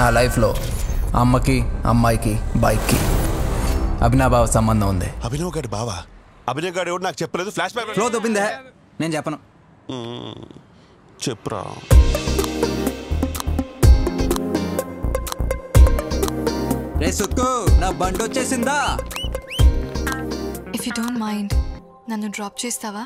నా లైఫ్లో అమ్మకి అమ్మాయికి బైక్కి అభినాభావ సంబంధం ఉంది అభినవ్ గారి బావా అభినవ్ గారు ఎవరు నాకు చెప్పలేదు ఫ్లాష్ బ్యాక్ ఫ్లో దొబ్బిందే నేను చెప్పను చెప్పురా రే సుక్కు నా బండి వచ్చేసిందా ఇఫ్ యూ డోంట్ మైండ్ నన్ను డ్రాప్ చేస్తావా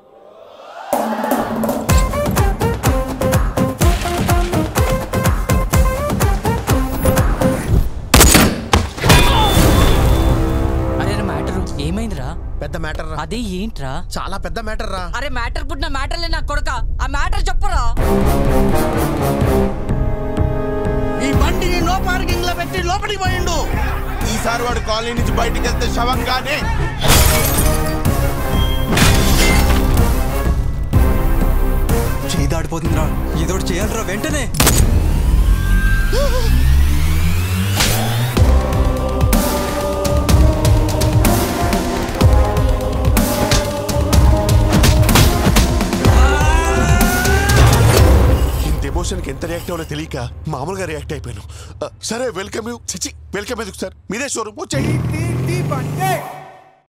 అరే మ్యాటర్ ఏమైందిరా పెద్ద మ్యాటర్ రా అదే ఏంట్రా చాలా పెద్ద మ్యాటర్ రా అరే మ్యాటర్ పుట్టిన మ్యాటర్లే నా కొడక ఆ మ్యాటర్ చెప్పురా ఈ బండిని నో పార్కింగ్ లో పెట్టి లోపలికి పోయిండు ఈసారి వాడు కాలనీ నుంచి బయటికి వెళ్తే శవంగానే చేయి దాడిపోతుందిరా ఏదోటి చేయాలిరా వెంటనే ఇంత ఎమోషన్కి ఎంత రియాక్ట్ అవ్వాలో తెలియక మామూలుగా రియాక్ట్ అయిపోయాను ఆ, సరే వెల్కమ్ యూ చిచి వెల్కమ్ ఎందుకు సార్ మీదే షోరూమ్ వచ్చేయండి